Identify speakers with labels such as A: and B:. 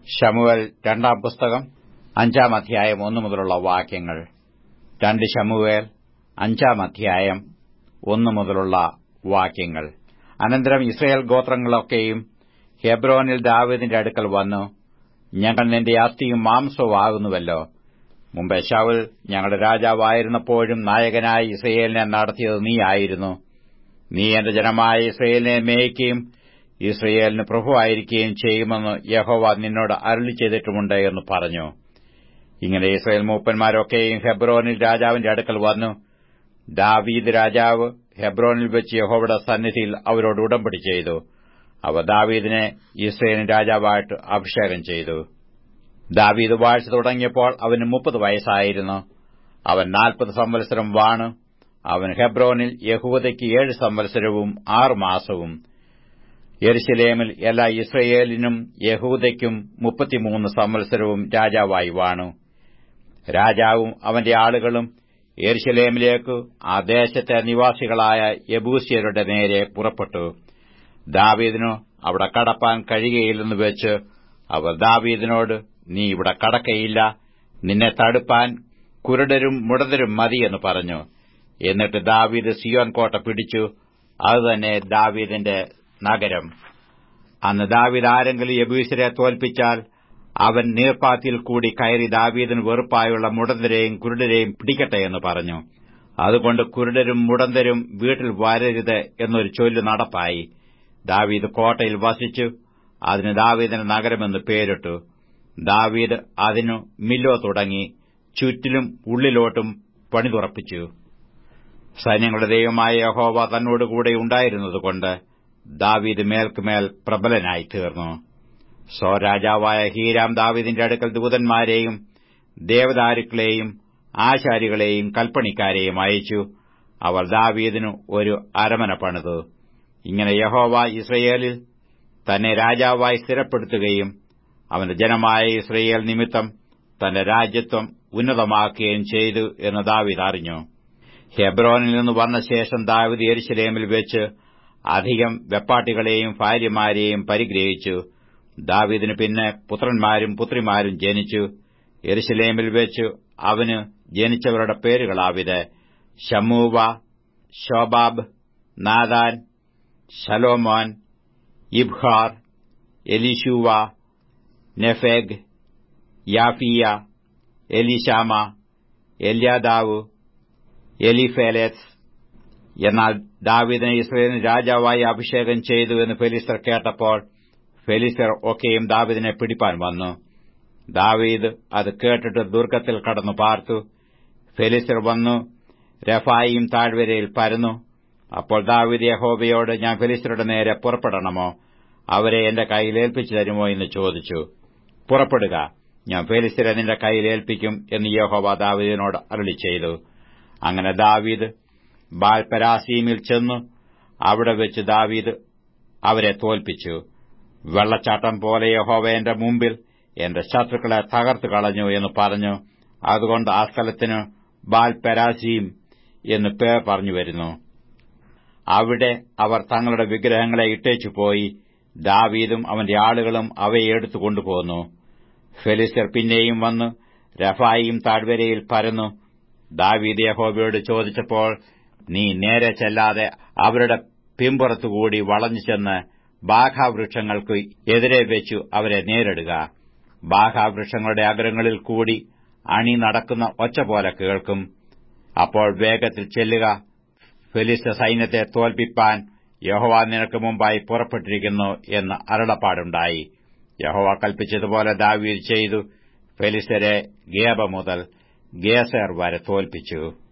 A: ശമുവൽ രണ്ടാം പുസ്തകം അഞ്ചാം അധ്യായം ഒന്നു മുതലുള്ള വാക്യങ്ങൾ രണ്ട് ശമുവേൽ അഞ്ചാം അധ്യായം ഒന്നു മുതലുള്ള വാക്യങ്ങൾ അനന്തരം ഇസ്രയേൽ ഗോത്രങ്ങളൊക്കെയും ഹെബ്രോനിൽ ദാവീദിന്റെ അടുക്കൽ വന്നു ഞങ്ങൾ നിന്റെ അസ്ഥിയും മാംസവും ആകുന്നുവല്ലോ മുമ്പ് ശൗൽ ഞങ്ങളുടെ രാജാവായിരുന്നപ്പോഴും നായകനായി ഇസ്രയേലിനെ നടത്തിയത് നീയായിരുന്നു നീ എന്റെ ജനമായ ഇസ്രയേലിനെ മേയ്ക്കുകയും ഇസ്രയേലിന് പ്രഭുവായിരിക്കുകയും ചെയ്യുമെന്ന് യഹോവ നിന്നോട് അരുളി ചെയ്തിട്ടുമുണ്ട് എന്ന് പറഞ്ഞു ഇങ്ങനെ ഇസ്രയേൽ മൂപ്പന്മാരൊക്കെയും ഹെബ്രോനിൽ രാജാവിന്റെ അടുക്കൽ വന്നു ദാവീദ് രാജാവ് ഹെബ്രോനിൽ വെച്ച് യഹോവയുടെ സന്നിധിയിൽ അവരോട് ഉടമ്പടി ചെയ്തു അവർ ദാവീദിനെ ഇസ്രയേലിന് രാജാവായിട്ട് അഭിഷേകം ചെയ്തു ദാവീദ് വാഴ്ച തുടങ്ങിയപ്പോൾ അവന് മുപ്പത് വയസ്സായിരുന്നു അവൻ നാൽപ്പത് സംവത്സരം വാണു അവൻ ഹെബ്രോനിൽ യഹൂദയ്ക്ക് ഏഴ് സംവത്സരവും ആറ് മാസവും യെരുശലേമിൽ എല്ലാ ഇസ്രയേലിനും യഹൂദയ്ക്കും മുപ്പത്തിമൂന്ന് സംവത്സരവും രാജാവായി വാണു രാജാവും അവന്റെ ആളുകളും യെരുശലേമിലേക്ക് ആ ദേശത്തെ നിവാസികളായ യബൂസ്യരുടെ നേരെ പുറപ്പെട്ടു ദാവീദിനു അവിടെ കടപ്പാൻ കഴിയുകയില്ലെന്ന് വെച്ച് അവർ ദാവീദിനോട് നീ ഇവിടെ കടക്കയില്ല നിന്നെ തടുപ്പാൻ കുരുടരും മുടതരും മതിയെന്ന് പറഞ്ഞു എന്നിട്ട് ദാവീദ് സിയോൻ കോട്ട പിടിച്ചു അതുതന്നെ ദാവീദിന്റെ നഗരം അന്ന് ദാവീദ് ആരെങ്കിലും യബൂസരെ തോൽപ്പിച്ചാൽ അവൻ നീർപ്പാത്തിൽ കൂടി കയറി ദാവീദിന് വെറുപ്പായുള്ള മുടന്തരെയും കുരുടരെയും പിടിക്കട്ടെ എന്ന് പറഞ്ഞു അതുകൊണ്ട് കുരുടരും മുടന്തരും വീട്ടിൽ വരരുത് എന്നൊരു ചൊല്ല് നടപ്പായി ദാവീദ് കോട്ടയിൽ വസിച്ചു അതിന് ദാവീദിന് നഗരമെന്ന് പേരിട്ടു ദാവീദ് അതിനു മില്ലോ തുടങ്ങി ചുറ്റിലും ഉള്ളിലോട്ടും പണിതുറപ്പിച്ചു സൈന്യങ്ങളുടെ ദൈവമായ യഹോവ തന്നോടുകൂടെ ഉണ്ടായിരുന്നതുകൊണ്ട് ദാവീദ് മേൽക്കുമേൽ പ്രബലനായി തീർന്നു സോ രാജാവായ ഹീരാം ദാവീദിന്റെ അടുക്കൽ ദൂതന്മാരെയും ദേവദാരുക്കളെയും ആശാരികളെയും കൽപ്പണിക്കാരെയും അയച്ചു അവർ ദാവീദിനു ഒരു അരമന പണിതു ഇങ്ങനെ യഹോവ ഇസ്രയേലിൽ തന്നെ രാജാവായി സ്ഥിരപ്പെടുത്തുകയും അവന്റെ ജനമായ ഇസ്രയേൽ നിമിത്തം തന്റെ രാജ്യത്വം ഉന്നതമാക്കുകയും ചെയ്തു എന്ന് ദാവീദ് അറിഞ്ഞു ഹെബ്രോനിൽ നിന്ന് വന്ന ശേഷം ദാവീദ് യെരുശലേമിൽ വെച്ച് അധികം വെപ്പാട്ടികളെയും ഭാര്യമാരെയും പരിഗ്രഹിച്ചു ദാവീദിന് പിന്നെ പുത്രന്മാരും പുത്രിമാരും ജനിച്ചു യെരുശലേമിൽ വെച്ച് അവന് ജനിച്ചവരുടെ പേരുകളാവിത് ഷമൂവ ഷോബാബ് നാദാൻ ശലോമോൻ ഇബ്ഹാർ എലിഷൂവ നെഫെഗ് യാഫിയ എലിഷാമ എല്യാദാവ് എലിഫേലെസ് എന്നാൽ ദാവീദിനെ ഇസ്രയേലിന് രാജാവായി അഭിഷേകം ചെയ്തു എന്ന് ഫെലിസ്തർ കേട്ടപ്പോൾ ഫെലിസ്തർ ഒക്കെയും ദാവീദിനെ പിടിപ്പാൻ വന്നു ദാവീദ് അത് കേട്ടിട്ട് ദുർഗത്തിൽ കടന്നു പാർത്തു ഫെലിസ്തർ വന്നു രഫായിയും താഴ്വരയിൽ പരന്നു അപ്പോൾ ദാവീദ് യഹോബയോട് ഞാൻ ഫെലിസ്തരുടെ നേരെ പുറപ്പെടണമോ അവരെ എന്റെ കയ്യിൽ ഏൽപ്പിച്ചു തരുമോ എന്ന് ചോദിച്ചു പുറപ്പെടുക ഞാൻ ഫെലിസ്തരെ നിന്റെ കയ്യിൽ ഏൽപ്പിക്കും എന്ന് യഹോവ ദാവീദിനോട് അരുളി ചെയ്തു അങ്ങനെ ദാവീദ് ബാൽപരാസീമിൽ ചെന്നു അവിടെ വെച്ച് ദാവീദ് അവരെ തോൽപ്പിച്ചു വെള്ളച്ചാട്ടം പോലെ യഹോവ എന്റെ മുമ്പിൽ എന്റെ ശത്രുക്കളെ തകർത്തു കളഞ്ഞു എന്ന് പറഞ്ഞു അതുകൊണ്ട് ആ സ്ഥലത്തിന് ബാൽപരാസീം എന്ന് പേർ പറഞ്ഞു വരുന്നു അവിടെ അവർ തങ്ങളുടെ വിഗ്രഹങ്ങളെ ഇട്ടേച്ചു പോയി ദാവീദും അവന്റെ ആളുകളും അവയെ എടുത്തു കൊണ്ടുപോന്നു ഫെലിസ്തർ പിന്നെയും വന്ന് രഫായിയും താഴ്വരയിൽ പരന്നു ദാവീദ് യഹോബയോട് ചോദിച്ചപ്പോൾ നീ നേരെ ചെല്ലാതെ അവരുടെ പിമ്പുറത്തുകൂടി വളഞ്ഞു ചെന്ന് ബാഘാവൃക്ഷങ്ങൾക്ക് എതിരെ വെച്ചു അവരെ നേരിടുക ബാഘാവൃക്ഷങ്ങളുടെ അഗ്രങ്ങളിൽ കൂടി അണി നടക്കുന്ന ഒച്ച പോലെ കേൾക്കും അപ്പോൾ വേഗത്തിൽ ചെല്ലുക ഫെലിസ്ത സൈന്യത്തെ തോൽപ്പിപ്പാൻ യഹോവ നിനക്ക് മുമ്പായി പുറപ്പെട്ടിരിക്കുന്നു എന്ന് അരുളപ്പാടുണ്ടായി യഹോവ കൽപ്പിച്ചതുപോലെ ദാവീദ് ചെയ്തു ഫെലിസ്തരെ ഗേബ മുതൽ ഗേസർ വരെ തോൽപ്പിച്ചു